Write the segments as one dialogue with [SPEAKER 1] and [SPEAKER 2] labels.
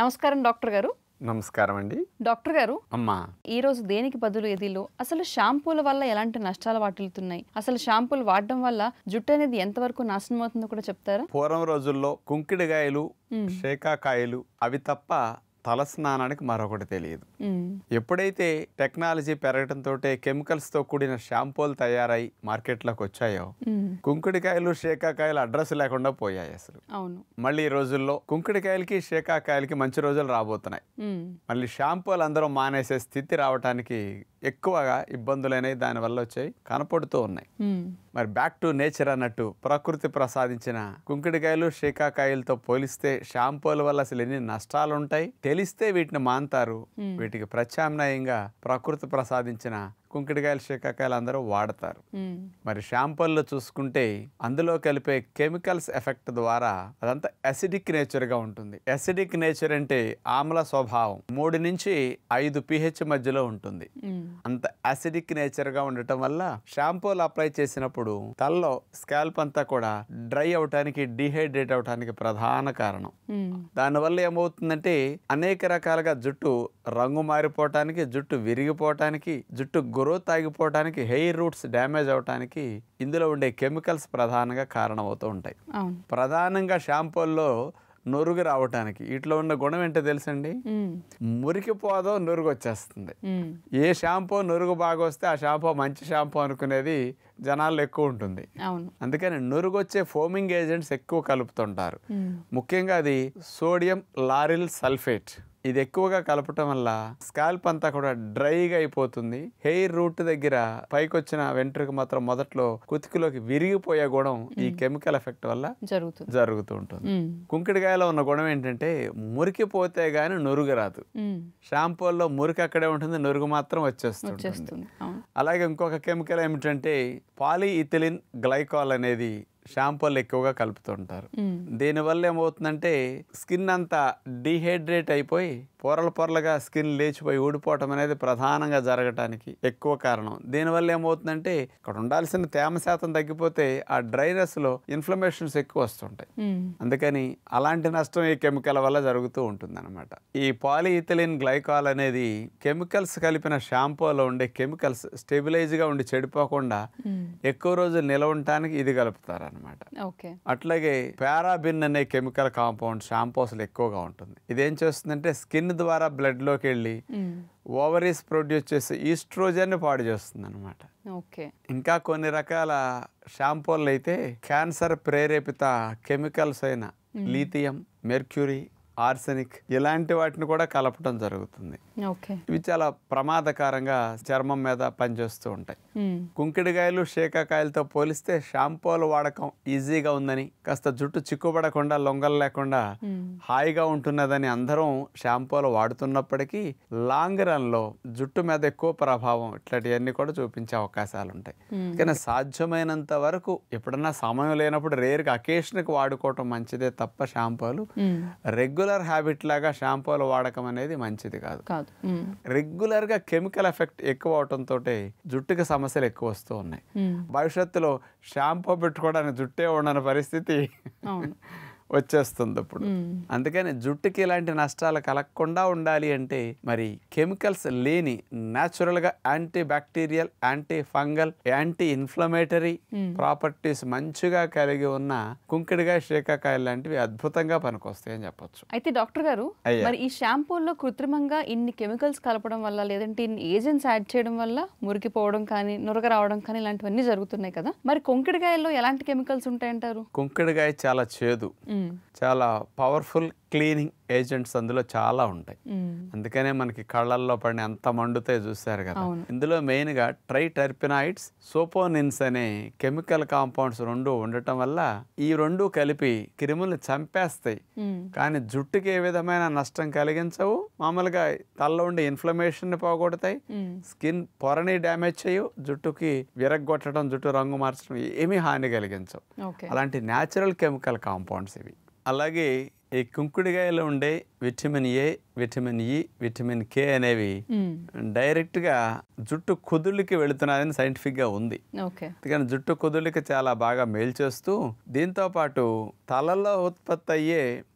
[SPEAKER 1] నమస్కారం డాక్టర్ గారు
[SPEAKER 2] నమస్కారం అండి
[SPEAKER 1] డాక్టర్ గారు
[SPEAKER 2] అమ్మా
[SPEAKER 1] ఈ రోజు దేనికి బదులు ఎదిలో అసలు షాంపూల వల్ల ఎలాంటి నష్టాలు వాటిల్లుతున్నాయి అసలు షాంపూలు వాడడం వల్ల జుట్టు అనేది ఎంతవరకు నాశనం అవుతుందో కూడా చెప్తారా
[SPEAKER 2] పూర్వం రోజుల్లో కుంకిడికాయలు శేకాకాయలు అవి తప్ప తలస్నానానికి మరొకటి తెలియదు
[SPEAKER 1] మ్మ్.
[SPEAKER 2] ఎప్పుడైతే టెక్నాలజీ పెరగడంతో కెమికల్స్తో కూడిన షాంపూలు తయారై మార్కెట్లోకి వచ్చాయో
[SPEAKER 1] మ్మ్.
[SPEAKER 2] కుంకుడికాయలు శేకాకాయలు అడ్రస్ లేకుండా పోయాయి అసలు
[SPEAKER 1] అవును
[SPEAKER 2] మళ్ళీ ఈ రోజుల్లో కుంకుడికాయలకి శేకాకాయలకి మంచి రోజులు రాబోతున్నాయి
[SPEAKER 1] మ్మ్.
[SPEAKER 2] మళ్ళీ షాంపూలు అందరూ మానేసే స్థితి రావడానికి ఎక్కువగా ఇబ్బందులు అనేవి దానివల్ల వచ్చాయి కనపడుతూ ఉన్నాయి
[SPEAKER 1] మ్మ్.
[SPEAKER 2] మరి బ్యాక్ టు నేచర్ అన్నట్టు ప్రకృతి ప్రసాదించిన కుంకుడికాయలు శీకాకాయలతో పోలిస్తే షాంపూల వల్ల అసలు ఎన్ని నష్టాలు ఉంటాయి తెలిస్తే వీటిని మాంతారు వీటికి ప్రత్యామ్నాయంగా ప్రకృతి ప్రసాదించిన కుంకుడికాయలు శీకాకాయలు అందరూ వాడతారు
[SPEAKER 1] మ్మ్.
[SPEAKER 2] మరి షాంపూల్లో చూసుకుంటే అందులో కలిపే కెమికల్స్ ఎఫెక్ట్ ద్వారా అదంతా అసిడిక్ నేచర్గా ఉంటుంది అసిడిక్ నేచర్ అంటే ఆమ్ల స్వభావం మూడు నుంచి ఐదు పిహెచ్ మధ్యలో ఉంటుంది
[SPEAKER 1] మ్మ్.
[SPEAKER 2] అంత అసిడిక్ నేచర్ గా ఉండటం వల్ల షాంపూలు అప్లై చేసినప్పుడు తలలో స్కాల్ప్ అంతా కూడా డ్రై అవటానికి డిహైడ్రేట్ అవటానికి ప్రధాన కారణం
[SPEAKER 1] మ్మ్.
[SPEAKER 2] దానివల్ల ఏమవుతుందంటే అనేక రకాలుగా జుట్టు రంగు మారిపోవటానికి జుట్టు విరిగిపోవటానికి జుట్టు గ్రోత్ ఆగిపోవటానికి హెయిర్ రూట్స్ డ్యామేజ్ అవటానికి ఇందులో ఉండే కెమికల్స్ ప్రధానంగా కారణమవుతూ ఉంటాయి
[SPEAKER 1] అవును
[SPEAKER 2] ప్రధానంగా షాంపూల్లో నురుగు రావటానికి వీటిలో ఉన్న గుణం ఏంటో తెలుసండి
[SPEAKER 1] మ్మ్.
[SPEAKER 2] మురికిపోదో నురుగు వచ్చేస్తుంది
[SPEAKER 1] మ్మ్.
[SPEAKER 2] ఏ షాంపూ నురుగు బాగా వస్తే ఆ షాంపూ మంచి షాంపూ అనుకునేది జనాల్లో ఎక్కువ ఉంటుంది
[SPEAKER 1] అవును
[SPEAKER 2] అందుకని నురుగు వచ్చే ఫోమింగ్ ఏజెంట్స్ ఎక్కువ కలుపుతుంటారు
[SPEAKER 1] మ్మ్.
[SPEAKER 2] ముఖ్యంగా అది సోడియం లారిల్ సల్ఫేట్ ఇది ఎక్కువగా కలపటం వల్ల స్కాల్ప్ అంతా కూడా డ్రైగా అయిపోతుంది హెయిర్ రూట్ దగ్గర పైకి వచ్చిన వెంట్రుక మాత్రం మొదట్లో కుతికిలోకి విరిగిపోయే గుణం ఈ కెమికల్ ఎఫెక్ట్ వల్ల
[SPEAKER 1] జరుగుతుంది
[SPEAKER 2] జరుగుతూ ఉంటుంది
[SPEAKER 1] మ్మ్.
[SPEAKER 2] కుంకిడికాయలో ఉన్న గుణం ఏంటంటే మురికిపోతే గానీ నురుగు రాదు
[SPEAKER 1] మ్మ్.
[SPEAKER 2] షాంపూల్లో మురికి అక్కడే ఉంటుంది నురుగు మాత్రం వచ్చేస్తుంది
[SPEAKER 1] వచ్చేస్తుంది అవును
[SPEAKER 2] అలాగే ఇంకొక కెమికల్ ఏమిటంటే పాలీఇథిలిన్ గ్లైకాల్ అనేది షాంపూలు ఎక్కువగా కలుపుతుంటారు
[SPEAKER 1] మ్మ్.
[SPEAKER 2] దీనివల్ల ఏమవుతుందంటే స్కిన్ అంతా డీహైడ్రేట్ అయిపోయి పొరలు పొరలుగా స్కిన్ లేచిపోయి ఊడిపోవటం అనేది ప్రధానంగా జరగటానికి ఎక్కువ కారణం దీనివల్ల ఏమవుతుందంటే ఇక్కడ ఉండాల్సిన తేమ శాతం తగ్గిపోతే ఆ డ్రైనెస్లో ఇన్ఫ్లమేషన్స్ ఎక్కువ వస్తుంటాయి
[SPEAKER 1] మ్మ్.
[SPEAKER 2] అందుకని అలాంటి నష్టం ఈ కెమికల్ వల్ల జరుగుతూ ఉంటుంది అనమాట ఈ పాలీఇథిలిన్ గ్లైకాల్ అనేది కెమికల్స్ కలిపిన షాంపూలో ఉండే కెమికల్స్ స్టెబిలైజ్గా ఉండి చెడిపోకుండా
[SPEAKER 1] మ్మ్.
[SPEAKER 2] ఎక్కువ రోజులు నిలవ ఉండటానికి ఇది కలుపుతారు అనమాట
[SPEAKER 1] ఓకే
[SPEAKER 2] అట్లాగే పారాబిన్ అనే కెమికల్ కాంపౌండ్ షాంపూస్లో ఎక్కువగా ఉంటుంది ఇదేం చేస్తుందంటే స్కిన్ ద్వారా బ్లడ్లోకి వెళ్ళి
[SPEAKER 1] మ్మ్.
[SPEAKER 2] ఓవరీస్ ప్రొడ్యూస్ చేసే ఈస్ట్రోజన్ని పాడు చేస్తుంది అనమాట
[SPEAKER 1] ఓకే
[SPEAKER 2] ఇంకా కొన్ని రకాల షాంపూలు అయితే క్యాన్సర్ ప్రేరేపిత కెమికల్స్ అయిన లీథియం మెర్క్యూరీ ఆర్సెనిక్ ఇలాంటి వాటిని కూడా కలపడం జరుగుతుంది
[SPEAKER 1] ఓకే
[SPEAKER 2] ఇవి చాలా ప్రమాదకరంగా చర్మం మీద పనిచేస్తూ ఉంటాయి
[SPEAKER 1] మ్మ్.
[SPEAKER 2] కుంకిడికాయలు శేకాకాయలతో పోలిస్తే షాంపూల వాడకం ఈజీగా ఉందని కాస్త జుట్టు చిక్కుపడకుండా లొంగలు లేకుండా
[SPEAKER 1] మ్మ్.
[SPEAKER 2] హాయిగా ఉంటున్నదని అందరం షాంపూలు వాడుతున్నప్పటికీ లాంగ్ రన్లో జుట్టు మీద ఎక్కువ ప్రభావం ఇట్లాంటివన్నీ కూడా చూపించే అవకాశాలు ఉంటాయి
[SPEAKER 1] మ్మ్.
[SPEAKER 2] కానీ సాధ్యమైనంత వరకు ఎప్పుడన్నా సమయం లేనప్పుడు రేరుగా అకేషన్కి వాడుకోవటం మంచిదే తప్ప షాంపూలు
[SPEAKER 1] మ్మ్.
[SPEAKER 2] రెగ్యులర్ హ్యాబిట్ లాగా షాంపూలు వాడకం అనేది మంచిది కాదు
[SPEAKER 1] కాదు మ్మ్.
[SPEAKER 2] రెగ్యులర్గా కెమికల్ ఎఫెక్ట్ ఎక్కువ అవటంతో జుట్టుకి సమస్యలు ఎక్కువ వస్తూ ఉన్నాయి
[SPEAKER 1] మ్మ్.
[SPEAKER 2] భవిష్యత్తులో షాంపూ పెట్టుకోవడానికి జుట్టే ఉండని పరిస్థితి
[SPEAKER 1] అవును
[SPEAKER 2] వచ్చేస్తుంది ఇప్పుడు
[SPEAKER 1] మ్మ్.
[SPEAKER 2] అందుకని జుట్టుకి ఇలాంటి నష్టాలు కలగకుండా ఉండాలి అంటే మరి కెమికల్స్ లేని న్యాచురల్గా anti bacterial anti fungal anti inflammatory properties మంచిగా కలిగి ఉన్న కుంకిడిగా శేకాకాయలు లాంటివి అద్భుతంగా పనికొస్తాయి అని చెప్పొచ్చు
[SPEAKER 1] అయితే డాక్టర్ గారు
[SPEAKER 2] అయ్యా.
[SPEAKER 1] మరి ఈ షాంపూల్లో కృత్రిమంగా ఇన్ని కెమికల్స్ కలపడం వల్ల లేదంటే ఇన్ని ఏజెంట్స్ యాడ్ చేయడం వల్ల మురికిపోవడం కానీ నురగ రావడం కానీ ఇలాంటివన్నీ జరుగుతున్నాయి కదా మరి కొంకిడికాయల్లో ఎలాంటి కెమికల్స్ ఉంటాయంటారు
[SPEAKER 2] కుంకిడికాయ చాలా చేదు
[SPEAKER 1] మ్మ్.
[SPEAKER 2] చాలా పవర్ఫుల్ క్లీనింగ్ ఏజెంట్స్ అందులో చాలా ఉంటాయి
[SPEAKER 1] మ్మ్.
[SPEAKER 2] అందుకనే మనకి కళ్ళల్లో పడిన అంత మండుతాయి చూశారు కదా
[SPEAKER 1] అవును.
[SPEAKER 2] ఇందులో మెయిన్ గా ట్రై టెర్పినాయిడ్స్ సోపోనిన్స్ అనే కెమికల్ కాంపౌండ్స్ రెండు ఉండటం వల్ల ఈ రెండు కలిపి క్రిముల్ని చంపేస్తాయి
[SPEAKER 1] మ్మ్.
[SPEAKER 2] కానీ జుట్టుకి ఏ విధమైన నష్టం కలిగించవు మామూలుగా తలలో ఉండే ఇన్ఫ్లమేషన్ పోగొడతాయి
[SPEAKER 1] మ్మ్.
[SPEAKER 2] స్కిన్ పొరని డ్యామేజ్ చేయవు జుట్టుకి విరగ్గొట్టడం జుట్టు రంగు మార్చడం ఏమీ హాని కలిగించవు
[SPEAKER 1] ఓకే
[SPEAKER 2] అలాంటి న్యాచురల్ కెమికల్ కాంపౌండ్స్ ఇవి అలాగే ఈ కుంకుడికాయలో ఉండే vitamin A vitamin E vitamin K అనేవి
[SPEAKER 1] మ్మ్.
[SPEAKER 2] డైరెక్ట్గా జుట్టు కుదుళ్ళకి వెళుతున్నాయని సైంటిఫిక్గా ఉంది
[SPEAKER 1] ఓకే
[SPEAKER 2] అందుకని జుట్టు కుదుళ్ళకి చాలా బాగా మేలు చేస్తూ దీంతో పాటు తలలో ఉత్పత్తి అయ్యే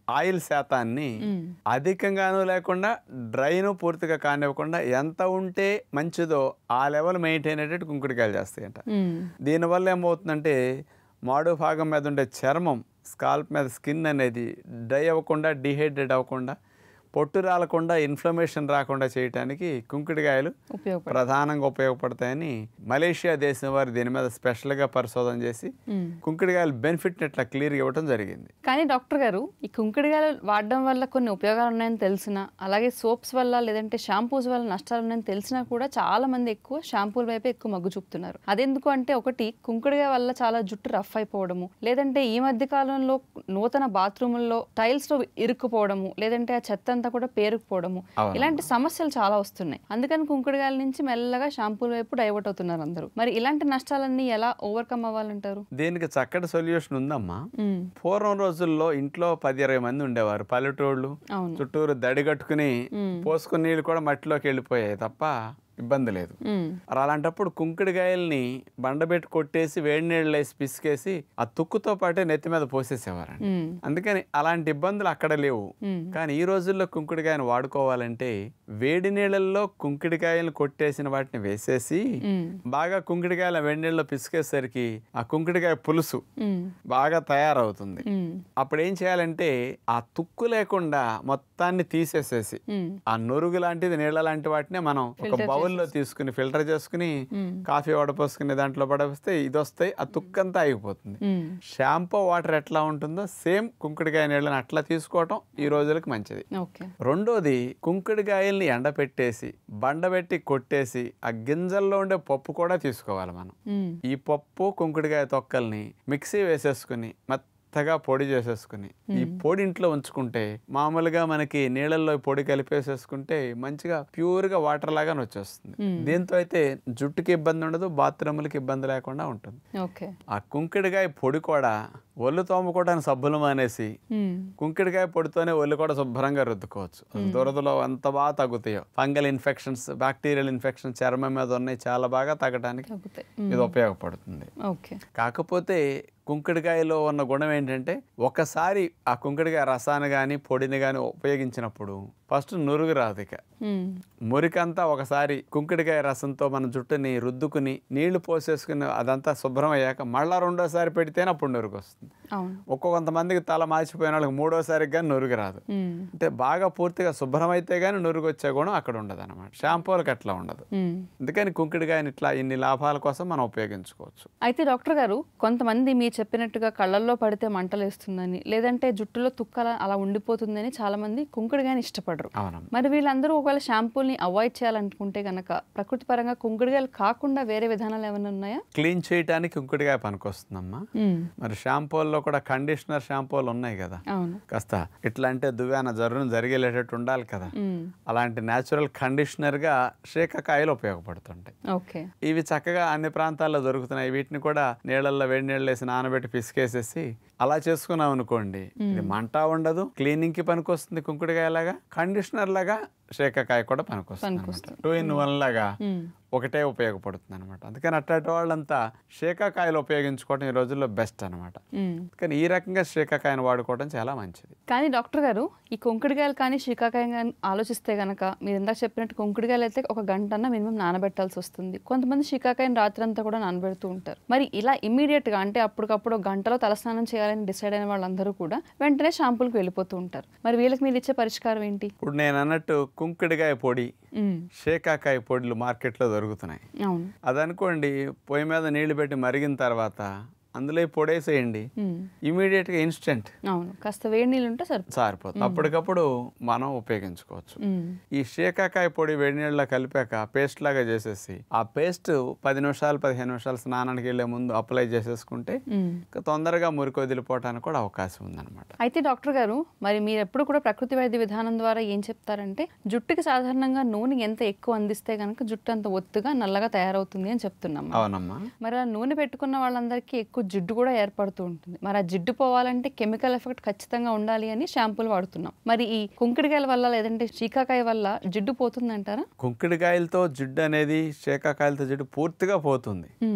[SPEAKER 2] ఆయిల్ శాతాన్ని
[SPEAKER 1] మ్మ్.
[SPEAKER 2] అధికంగాను లేకుండా డ్రైను పూర్తిగా కానివ్వకుండా ఎంత ఉంటే మంచిదో ఆ లెవెల్ మెయింటైన్ అయ్యేటట్టు కుంకుడికాయలు చేస్తాయంట
[SPEAKER 1] మ్మ్.
[SPEAKER 2] దీనివల్ల ఏమవుతుందంటే మాడు భాగం మీద ఉండే చర్మం స్కాల్ప్ మీద స్కిన్ అనేది డ్రై అవ్వకుండా డిహైడ్రేట్ అవ్వకుండా పొట్టు రాలకుండా ఇన్ఫ్లమేషన్ రాకుండా చేయడానికి కుంకుడికాయలు
[SPEAKER 1] ఉపయోగపడు
[SPEAKER 2] ప్రధానంగా ఉపయోగపడతాయని మలేషియా దేశం వారు దీని మీద స్పెషల్గా పరిశోధన చేసి
[SPEAKER 1] మ్మ్.
[SPEAKER 2] కుంకుడికాయల బెనిఫిట్ని ఇట్లా క్లియర్గా ఇవ్వడం జరిగింది
[SPEAKER 1] కానీ డాక్టర్ గారు ఈ కుంకుడుగాయలు వాడడం వల్ల కొన్ని ఉపయోగాలు ఉన్నాయని తెలిసినా అలాగే సోప్స్ వల్ల లేదంటే షాంపూస్ వల్ల నష్టాలు ఉన్నాయని తెలిసినా కూడా చాలా మంది ఎక్కువ షాంపూల వైపే ఎక్కువ మొగ్గు చూపుతున్నారు అదెందుకు అంటే ఒకటి కుంకుడుగాయ వల్ల చాలా జుట్టు రఫ్ అయిపోవడము లేదంటే ఈ మధ్య కాలంలో నూతన బాత్రూముల్లో టైల్స్ లో ఇరుక్కుపోవడము లేదంటే ఆ చెత్త అంతా కూడా పేరుకుపోవడము
[SPEAKER 2] అవును.
[SPEAKER 1] ఇలాంటి సమస్యలు చాలా వస్తున్నాయి అందుకని కుంకుడుగాయల నుంచి మెల్లగా షాంపూల వైపు డైవర్ట్ అవుతున్నారు అందరూ మరి ఇలాంటి నష్టాలన్నీ ఎలా ఓవర్కమ్ అవ్వాలంటారు
[SPEAKER 2] దీనికి చక్కటి సొల్యూషన్ ఉందమ్మా
[SPEAKER 1] ఉమ్,
[SPEAKER 2] పూర్వం రోజుల్లో ఇంట్లో పది ఇరవై మంది ఉండేవారు పల్లెటూళ్ళు
[SPEAKER 1] అవును
[SPEAKER 2] చుట్టూరు దడి కట్టుకుని
[SPEAKER 1] ఉమ్,
[SPEAKER 2] పోసుకుని నీళ్ళు కూడా మట్టిలోకి వెళ్ళిపోయాయి తప్ప ఇబ్బంది లేదు
[SPEAKER 1] ఉమ్,
[SPEAKER 2] మరి అలాంటప్పుడు కుంకుడుకాయల్ని బండబెట్టి కొట్టేసి వేడి నీళ్ళు వేసి పిసికేసి ఆ తుక్కుతో పాటే నెత్తి మీద పోసేసేవారండి
[SPEAKER 1] ఉమ్,
[SPEAKER 2] అందుకని అలాంటి ఇబ్బందులు అక్కడ లేవు
[SPEAKER 1] ఉమ్,
[SPEAKER 2] కానీ ఈ రోజుల్లో కుంకుడికాయను వాడుకోవాలంటే వేడి నీళ్ళల్లో కుంకుడికాయలను కొట్టేసిన వాటిని వేసేసి
[SPEAKER 1] ఉమ్,
[SPEAKER 2] బాగా కుంకుడికాయల వేడి నీళ్ళలో పిసికేసరికి ఆ కుంకుడికాయ పులుసు
[SPEAKER 1] ఉమ్,
[SPEAKER 2] బాగా తయారవుతుంది
[SPEAKER 1] ఉమ్,
[SPEAKER 2] అప్పుడు ఏం చేయాలంటే ఆ తుక్కు లేకుండా మొత్తాన్ని తీసేసేసి
[SPEAKER 1] ఉమ్,
[SPEAKER 2] ఆ నురుగు లాంటిది నీళ్ళ లాంటి వాటిని మనం ఒక
[SPEAKER 1] Filter
[SPEAKER 2] బౌల్లో తీసుకుని ఫిల్టర్ చేసుకుని
[SPEAKER 1] ఉమ్,
[SPEAKER 2] కాఫీ వడపోసుకుని దాంట్లో పడవేస్తే ఇది వస్తాయి ఆ తుక్కంతా ఆగిపోతుంది
[SPEAKER 1] ఉమ్,
[SPEAKER 2] షాంపూ వాటర్ ఎట్లా ఉంటుందో సేమ్ కుంకుడికాయ నీళ్ళని అట్లా తీసుకోవటం ఈ రోజులకు మంచిది
[SPEAKER 1] ఓకే
[SPEAKER 2] రెండోది కుంకుడికాయల్ని ఎండపెట్టేసి బండబెట్టి కొట్టేసి ఆ గింజల్లో ఉండే పప్పు కూడా తీసుకోవాలి మనం
[SPEAKER 1] ఉమ్,
[SPEAKER 2] ఈ పప్పు కుంకుడికాయ తొక్కల్ని మిక్సీ వేసేసుకుని మెత్తగా పొడి చేసేసుకుని ఈ పొడి ఇంట్లో ఉంచుకుంటే మామూలుగా మనకి నీళ్ళల్లో ఈ పొడి కలిపేసేసుకుంటే మంచిగా ప్యూర్గా వాటర్ లాగానే వచ్చేస్తుంది
[SPEAKER 1] మ్మ్.
[SPEAKER 2] దీంతో అయితే జుట్టుకి ఇబ్బంది ఉండదు బాత్రూములకి ఇబ్బంది లేకుండా ఉంటుంది
[SPEAKER 1] ఓకే
[SPEAKER 2] ఆ కుంకుడికాయ పొడి కూడా ఒళ్ళు తోముకోవడానికి సబ్బులు మానేసి
[SPEAKER 1] ఉమ్,
[SPEAKER 2] కుంకుడికాయ పొడితోనే ఒళ్ళు కూడా శుభ్రంగా రుద్దుకోవచ్చు అసలు దురదలో ఎంత బాగా తగ్గుతాయో ఫంగల్ ఇన్ఫెక్షన్స్ బ్యాక్టీరియల్ ఇన్ఫెక్షన్ చర్మం మీద ఉన్నాయి చాలా బాగా తగ్గడానికి
[SPEAKER 1] తగ్గుతాయి
[SPEAKER 2] ఇది ఉపయోగపడుతుంది
[SPEAKER 1] ఓకే
[SPEAKER 2] కాకపోతే కుంకుడికాయలో ఉన్న గుణం ఏంటంటే ఒకసారి ఆ కుంకుడికాయ రసాన్ని కానీ పొడిని కానీ ఉపయోగించినప్పుడు ఫస్ట్ నురుగు రాదు ఇక
[SPEAKER 1] ఉమ్,
[SPEAKER 2] మురికంతా ఒకసారి కుంకుడికాయ రసంతో మన జుట్టుని రుద్దుకుని నీళ్లు పోసేసుకుని అదంతా శుభ్రం అయ్యాక మళ్ళా రెండోసారి పెడితేనే అప్పుడు నురుగు వస్తుంది
[SPEAKER 1] అవును
[SPEAKER 2] ఒక్కొక్క కొంతమందికి తల మార్చిపోయిన వాళ్ళకి మూడోసారికి కానీ నురుగు రాదు
[SPEAKER 1] ఉమ్,
[SPEAKER 2] అంటే బాగా పూర్తిగా శుభ్రం అయితే కానీ నురుగు వచ్చే గుణం అక్కడ ఉండదు అనమాట షాంపూలకు అట్లా ఉండదు
[SPEAKER 1] ఉమ్.
[SPEAKER 2] అందుకని కుంకుడికాయని ఇట్లా ఇన్ని లాభాల కోసం మనం ఉపయోగించుకోవచ్చు
[SPEAKER 1] అయితే డాక్టర్ గారు కొంతమంది మీరు చెప్పినట్టుగా కళ్ళల్లో పడితే మంటలు వేస్తుందని లేదంటే జుట్టులో తుక్కల అలా ఉండిపోతుందని చాలా మంది కుంకుడుగాయని ఇష్టపడరు
[SPEAKER 2] అవునమ్మా
[SPEAKER 1] మరి వీళ్ళందరూ ఒకవేళ షాంపూల్ని అవాయిడ్ చేయాలనుకుంటే గనక ప్రకృతి పరంగా కుంకుడుగాయలు కాకుండా వేరే విధానాలు ఏమైనా ఉన్నాయా
[SPEAKER 2] క్లీన్ చేయడానికి కుంకుడికాయ పనికొస్తుందమ్మా
[SPEAKER 1] ఉమ్,
[SPEAKER 2] మరి షాంపూల్లో కూడా కండిషనర్ షాంపూలు ఉన్నాయి కదా
[SPEAKER 1] అవును
[SPEAKER 2] కాస్త ఇట్లా అంటే దువ్వాన జరును జరిగేటట్టు ఉండాలి కదా
[SPEAKER 1] ఉమ్,
[SPEAKER 2] అలాంటి న్యాచురల్ కండిషనర్గా శీకాకాయలు ఉపయోగపడుతుంటాయి
[SPEAKER 1] ఓకే
[SPEAKER 2] ఇవి చక్కగా అన్ని ప్రాంతాల్లో దొరుకుతున్నాయి వీటిని కూడా నీళ్ళల్లో వేడి నీళ్ళు వేసి నానబెట్టి పిసికేసేసి అలా చేసుకున్నాం అనుకోండి ఇది మంట ఉండదు క్లీనింగ్ కి పనికొస్తుంది కుంకుడుకాయ లాగా కండిషనర్ లాగా శేఖకాయ కూడా పనికొస్తుంది
[SPEAKER 1] పనికొస్తుంది.
[SPEAKER 2] టూ ఇన్ వన్ లాగా
[SPEAKER 1] ఉమ్,
[SPEAKER 2] ఒకటే ఉపయోగపడుతుంది అనమాట అందుకని అట్లాంటి వాళ్ళంతా శేఖకాయలు ఉపయోగించుకోవడం ఈ రోజుల్లో బెస్ట్ అనమాట
[SPEAKER 1] ఉమ్.
[SPEAKER 2] కానీ ఈ రకంగా శేఖకాయను వాడుకోవడం చాలా మంచిది
[SPEAKER 1] కానీ డాక్టర్ గారు ఈ కుంకుడుకాయలు కానీ శీకాకాయం కానీ ఆలోచిస్తే గనక మీరు ఇందాక చెప్పినట్టు కుంకుడుకాయలు అయితే ఒక గంట అన్న మినిమం నానబెట్టాల్సి వస్తుంది కొంతమంది శీకాకాయం రాత్రి అంతా కూడా నానబెడుతూ ఉంటారు మరి ఇలా ఇమీడియట్ గా అంటే అప్పటికప్పుడు ఒక గంటలో తలస్నానం చేయాలని డిసైడ్ అయిన వాళ్ళందరూ కూడా వెంటనే షాంపూలకు వెళ్ళిపోతూ ఉంటారు మరి వీళ్ళకి మీరు ఇచ్చే పరిష్కారం ఏంటి
[SPEAKER 2] ఇప్పుడు నేను అన్నట్టు కుంకుడికాయ పొడి
[SPEAKER 1] ఉమ్,
[SPEAKER 2] శేకాకాయ పొడులు మార్కెట్లో దొరుకుతున్నాయి
[SPEAKER 1] అవును
[SPEAKER 2] అదనుకోండి పొయ్యి మీద నీళ్లు పెట్టి మరిగిన తర్వాత అందులో ఈ పొడేసేయండి
[SPEAKER 1] ఉమ్,
[SPEAKER 2] ఇమీడియట్గా ఇన్స్టెంట్
[SPEAKER 1] అవును కాస్త వేడి నీళ్ళు ఉంటే సరిపోతుంది
[SPEAKER 2] సారిపోతుంది అప్పటికప్పుడు మనం ఉపయోగించుకోవచ్చు
[SPEAKER 1] ఉమ్,
[SPEAKER 2] ఈ శేకాకాయ పొడి వేడి నీళ్ళలో కలిపాక పేస్ట్ లాగా చేసేసి ఆ పేస్ట్ పది నిమిషాలు పదిహేను నిమిషాలు స్నానానికి వెళ్ళే ముందు అప్లై చేసేసుకుంటే
[SPEAKER 1] ఉమ్.
[SPEAKER 2] ఇంకా తొందరగా మురికి వదిలిపోవటానికి కూడా అవకాశం ఉందన్నమాట
[SPEAKER 1] అయితే డాక్టర్ గారు మరి మీరు ఎప్పుడు కూడా ప్రకృతి వైద్య విధానం ద్వారా ఏం చెప్తారంటే జుట్టుకి సాధారణంగా నూనె ఎంత ఎక్కువ అందిస్తే కనుక జుట్టు అంత ఒత్తుగా నల్లగా తయారవుతుంది అని చెప్తున్నాం మనం.
[SPEAKER 2] అవునమ్మా
[SPEAKER 1] మరి ఆ నూనె పెట్టుకున్న వాళ్ళందరికీ ఎక్కువ జిడ్డు కూడా ఏర్పడుతూ ఉంటుంది మరి ఆ జిడ్డు పోవాలంటే కెమికల్ ఎఫెక్ట్ ఖచ్చితంగా ఉండాలి అని షాంపూలు వాడుతున్నాం మరి ఈ కుంకుడుకాయల వల్ల లేదంటే చీకాకాయ వల్ల జిడ్డు పోతుందంటారా
[SPEAKER 2] కుంకుడికాయలతో జిడ్డు అనేది శేకాకాయలతో జిడ్డు పూర్తిగా పోతుంది
[SPEAKER 1] ఉమ్,
[SPEAKER 2] ఇప్పుడు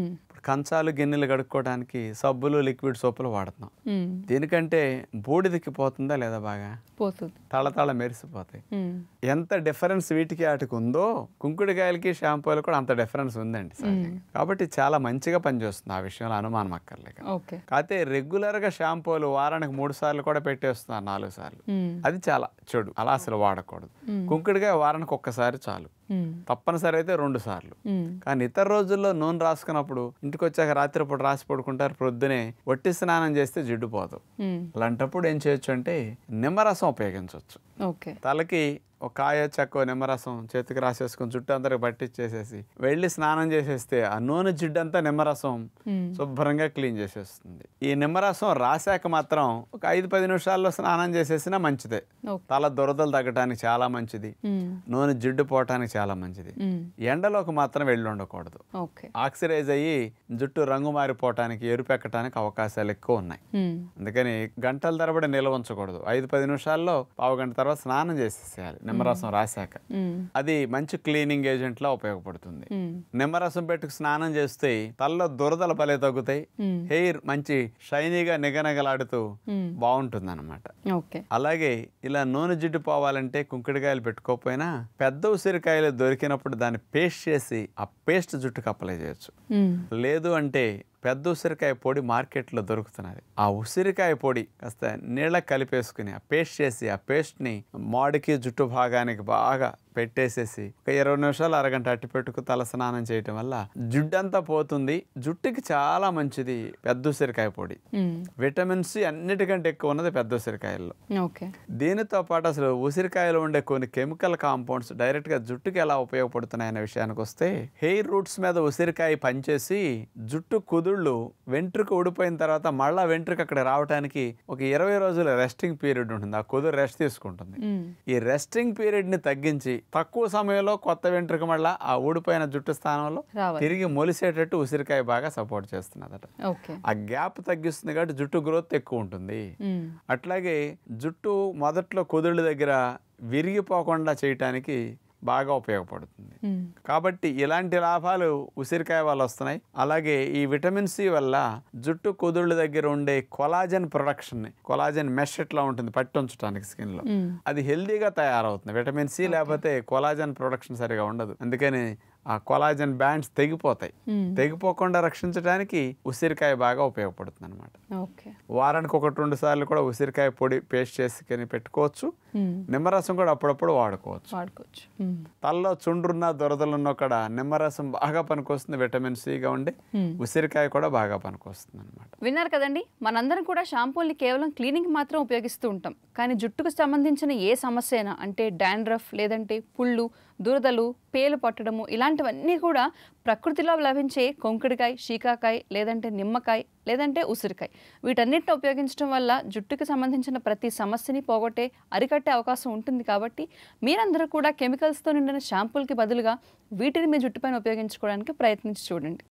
[SPEAKER 2] కంచాలు గిన్నెలు కడుక్కోవడానికి సబ్బులు లిక్విడ్ సోపులు వాడుతున్నాం
[SPEAKER 1] ఉమ్,
[SPEAKER 2] దీనికంటే బూడిదకి పోతుందా లేదా బాగా
[SPEAKER 1] పోతుంది
[SPEAKER 2] తళతళ మెరిసిపోతాయి
[SPEAKER 1] ఉమ్,
[SPEAKER 2] ఎంత డిఫరెన్స్ వీటికి వాటికి ఉందో కుంకుడుకాయలకి షాంపూలు కూడా అంత డిఫరెన్స్ ఉందండి సహజంగా. కాబట్టి చాలా మంచిగా పనిచేస్తుంది ఆ విషయంలో అనుమానం అక్కర్లేక
[SPEAKER 1] ఓకే
[SPEAKER 2] కాకపోతే రెగ్యులర్గా షాంపూలు వారానికి మూడు సార్లు కూడా పెట్టేస్తున్నారు నాలుగు సార్లు
[SPEAKER 1] ఉమ్,
[SPEAKER 2] అది చాలా చెడు అలా అసలు వాడకూడదు కుంకుడుకాయ వారానికి ఒక్కసారి చాలు
[SPEAKER 1] ఉమ్,
[SPEAKER 2] తప్పనిసరి అయితే రెండు సార్లు
[SPEAKER 1] ఉమ్,
[SPEAKER 2] కానీ ఇతర రోజుల్లో నూనె రాసుకున్నప్పుడు ఇంటికి వచ్చాక రాత్రిపూట రాసి పడుకుంటారు ప్రొద్దునే వట్టి స్నానం చేస్తే జిడ్డు పోదు
[SPEAKER 1] ఉమ్,
[SPEAKER 2] అలాంటప్పుడు ఏం చేయొచ్చు అంటే నిమ్మరసం ఉపయోగించవచ్చు
[SPEAKER 1] ఓకే
[SPEAKER 2] తలకి ఒక కాయ చెక్క నిమ్మరసం చేతికి రాసేసుకొని జుట్టు అందరికి పట్టించేసేసి వెళ్ళి స్నానం చేసేస్తే ఆ నూనె జిడ్డు అంతా నిమ్మరసం
[SPEAKER 1] ఉమ్,
[SPEAKER 2] శుభ్రంగా క్లీన్ చేసేస్తుంది ఈ నిమ్మరసం రాసాక మాత్రం ఒక ఐదు పది నిమిషాల్లో స్నానం చేసేసినా మంచిదే
[SPEAKER 1] ఓకే
[SPEAKER 2] తల దురదలు తగ్గడానికి చాలా మంచిది
[SPEAKER 1] ఉమ్,
[SPEAKER 2] నూనె జిడ్డు పోవటానికి చాలా మంచిది
[SPEAKER 1] ఉమ్,
[SPEAKER 2] ఎండలోకి మాత్రం వెళ్ళి ఉండకూడదు
[SPEAKER 1] ఓకే
[SPEAKER 2] ఆక్సిడైజ్ అయ్యి జుట్టు రంగు మారిపోవటానికి ఎరుపెక్కటానికి అవకాశాలు ఎక్కువ ఉన్నాయి
[SPEAKER 1] ఉమ్,
[SPEAKER 2] అందుకని గంటల తరబడి నిల్వ ఉంచకూడదు ఐదు పది నిమిషాల్లో పావు గంట తర్వాత స్నానం చేసేసేయాలి నిమ్మరసం రాశాక
[SPEAKER 1] ఉమ్,
[SPEAKER 2] అది మంచి క్లీనింగ్ ఏజెంట్ లా ఉపయోగపడుతుంది
[SPEAKER 1] ఉమ్,
[SPEAKER 2] నిమ్మరసం పెట్టుకు స్నానం చేస్తే తలలో దురదలు భలే తగ్గుతాయి
[SPEAKER 1] ఉమ్,
[SPEAKER 2] హెయిర్ మంచి షైనీగా నిగనగలాడుతూ
[SPEAKER 1] ఉమ్,
[SPEAKER 2] బాగుంటుంది అనమాట
[SPEAKER 1] ఓకే
[SPEAKER 2] అలాగే ఇలా నూనె జిడ్డు పోవాలంటే కుంకుడుకాయలు పెట్టుకోకపోయినా పెద్ద ఉసిరికాయలు దొరికినప్పుడు దాన్ని పేస్ట్ చేసి ఆ పేస్ట్ జుట్టుకు అప్లై చేయొచ్చు
[SPEAKER 1] ఉమ్,
[SPEAKER 2] లేదు అంటే పెద్ద ఉసిరికాయ పొడి మార్కెట్లో దొరుకుతున్నది ఆ ఉసిరికాయ పొడి కాస్త నీళ్ళ కలిపేసుకుని ఆ పేస్ట్ చేసి ఆ పేస్ట్ని మాడికి జుట్టు భాగానికి బాగా పెట్టేసేసి ఒక ఇరవై నిమిషాలు అరగంట అట్టి పెట్టుకు తల స్నానం చేయటం వల్ల జుడ్డంతా పోతుంది జుట్టుకి చాలా మంచిది పెద్ద ఉసిరికాయ పొడి
[SPEAKER 1] ఉమ్,
[SPEAKER 2] విటమిన్ సి అన్నిటికంటే ఎక్కువ ఉన్నది పెద్ద ఉసిరికాయల్లో
[SPEAKER 1] ఓకే
[SPEAKER 2] దీనితో పాటు అసలు ఉసిరికాయలో ఉండే కొన్ని కెమికల్ కాంపౌండ్స్ డైరెక్ట్గా జుట్టుకి ఎలా ఉపయోగపడుతున్నాయనే విషయానికి వస్తే హెయిర్ రూట్స్ మీద ఉసిరికాయ పనిచేసి జుట్టు కుదుళ్ళు వెంట్రుక ఊడిపోయిన తర్వాత మళ్ళా వెంట్రుక అక్కడ రావడానికి ఒక ఇరవై రోజుల రెస్టింగ్ పీరియడ్ ఉంటుంది ఆ కుదురు రెస్ట్ తీసుకుంటుంది
[SPEAKER 1] ఉమ్,
[SPEAKER 2] ఈ రెస్టింగ్ పీరియడ్ని తగ్గించి తక్కువ సమయంలో కొత్త వెంట్రుక మళ్ళా ఆ ఊడిపోయిన జుట్టు స్థానంలో
[SPEAKER 1] రావాలి
[SPEAKER 2] తిరిగి మొలిసేటట్టు ఉసిరికాయ బాగా సపోర్ట్ చేస్తున్నదట
[SPEAKER 1] ఓకే
[SPEAKER 2] ఆ గ్యాప్ తగ్గిస్తుంది కాబట్టి జుట్టు గ్రోత్ ఎక్కువ ఉంటుంది
[SPEAKER 1] ఉమ్,
[SPEAKER 2] అట్లాగే జుట్టు మొదట్లో కుదుళ్ళ దగ్గర విరిగిపోకుండా చేయటానికి బాగా ఉపయోగపడుతుంది
[SPEAKER 1] ఉమ్,
[SPEAKER 2] కాబట్టి ఇలాంటి లాభాలు ఉసిరికాయ వల్ల వస్తున్నాయి అలాగే ఈ విటమిన్ సి వల్ల జుట్టు కుదుళ్ళ దగ్గర ఉండే కొలాజన్ ప్రొడక్షన్ కొలాజన్ మెష్ ఎట్లా ఉంటుంది పట్టి ఉంచడానికి స్కిన్ లో
[SPEAKER 1] ఉమ్,
[SPEAKER 2] అది హెల్దీగా తయారవుతుంది విటమిన్ సి లేకపోతే కొలాజన్ ప్రొడక్షన్ సరిగా ఉండదు అందుకని ఆ కొలాజన్ బ్యాండ్స్ తెగిపోతాయి
[SPEAKER 1] ఉమ్,
[SPEAKER 2] తెగిపోకుండా రక్షించడానికి ఉసిరికాయ బాగా ఉపయోగపడుతుంది అనమాట
[SPEAKER 1] ఓకే
[SPEAKER 2] వారానికి ఒకటి రెండు సార్లు కూడా ఉసిరికాయ పొడి పేస్ట్ చేసుకొని పెట్టుకోవచ్చు
[SPEAKER 1] ఉమ్,
[SPEAKER 2] నిమ్మరసం కూడా అప్పుడప్పుడు వాడుకోవచ్చు
[SPEAKER 1] వాడుకోవచ్చు ఉమ్,
[SPEAKER 2] తలలో చుండ్రున్న దొరదలున్న కూడా నిమ్మరసం బాగా పనికొస్తుంది విటమిన్ సిగా ఉండి
[SPEAKER 1] ఉమ్.
[SPEAKER 2] ఉసిరికాయ కూడా బాగా పనికొస్తుంది అనమాట
[SPEAKER 1] విన్నారు కదండి మనందరం కూడా షాంపూల్ని కేవలం క్లీనింగ్ మాత్రం ఉపయోగిస్తూ ఉంటాం కానీ జుట్టుకు సంబంధించిన ఏ సమస్య అయినా అంటే డాండ్రఫ్ లేదంటే పుళ్ళు దురదలు పేలు పట్టడము ఇలాంటివన్నీ కూడా ప్రకృతిలో లభించే కొంకుడికాయ శీకాకాయ లేదంటే నిమ్మకాయ లేదంటే ఉసిరికాయ వీటన్నిటిని ఉపయోగించడం వల్ల జుట్టుకి సంబంధించిన ప్రతి సమస్యని పోగొట్టే అరికట్టే అవకాశం ఉంటుంది కాబట్టి మీరందరూ కూడా కెమికల్స్తో నిండిన షాంపూలకి బదులుగా వీటిని మీ జుట్టుపైన ఉపయోగించుకోవడానికి ప్రయత్నించి చూడండి